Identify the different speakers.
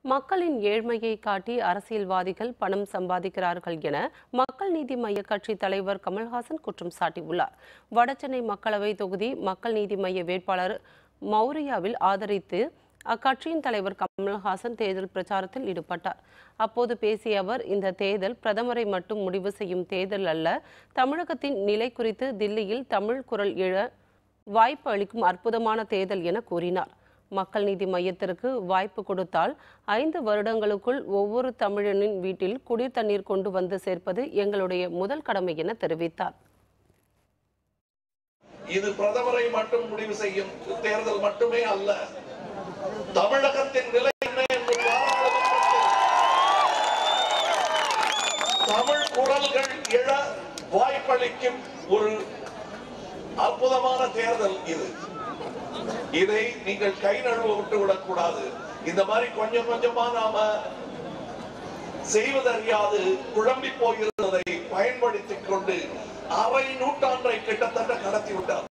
Speaker 1: மக்களின் ஏழ்மையை காட்டி அரசியல்வாதிகள் பணம் சம்பாதிக்கிறார்கள் என மக்கள் நீதி மய்ய கட்சி தலைவர் கமல்ஹாசன் குற்றம் சாட்டியுள்ளார் வடசென்னை மக்களவை தொகுதி மக்கள் நீதி மய்ய வேட்பாளர் மௌரியாவில் ஆதரித்து அக்கட்சியின் தலைவர் கமல்ஹாசன் தேர்தல் பிரச்சாரத்தில் ஈடுபட்டார் அப்போது பேசிய அவர் இந்த தேர்தல் பிரதமரை மட்டும் முடிவு செய்யும் தேர்தல் அல்ல தமிழகத்தின் நிலை குறித்து தில்லியில் தமிழ் குரல் எழ வாய்ப்பு அளிக்கும் அற்புதமான தேர்தல் என கூறினார் மக்கள் நீதி மையத்திற்கு வாய்ப்பு கொடுத்தால் ஐந்து வருடங்களுக்குள் ஒவ்வொரு தமிழனின் வீட்டில் குடிர் தண்ணீர் கொண்டு வந்து சேர்ப்பது எங்களுடைய முதல் கடமை என தெரிவித்தார்
Speaker 2: இது பிரதமரை மட்டும் முடிவு செய்யும் தேர்தல் மட்டுமே அல்ல தமிழகத்தின் நிலை என்ன என்று பாராளுமன்றத்தில் தமிழ் குரல்கள் எழ வாய்ப்பளிக்கும் ஒரு அற்புதமான தேர்தல் இது இதை நீங்கள் கை நழுவ விட்டு விடக்கூடாது இந்த மாதிரி கொஞ்சம் கொஞ்சமா நாம செய்வதறியாது குழம்பி போகிறதை பயன்படுத்திக் கொண்டு அரை நூற்றாண்டை கிட்டத்தட்ட கடத்தி விட்டார்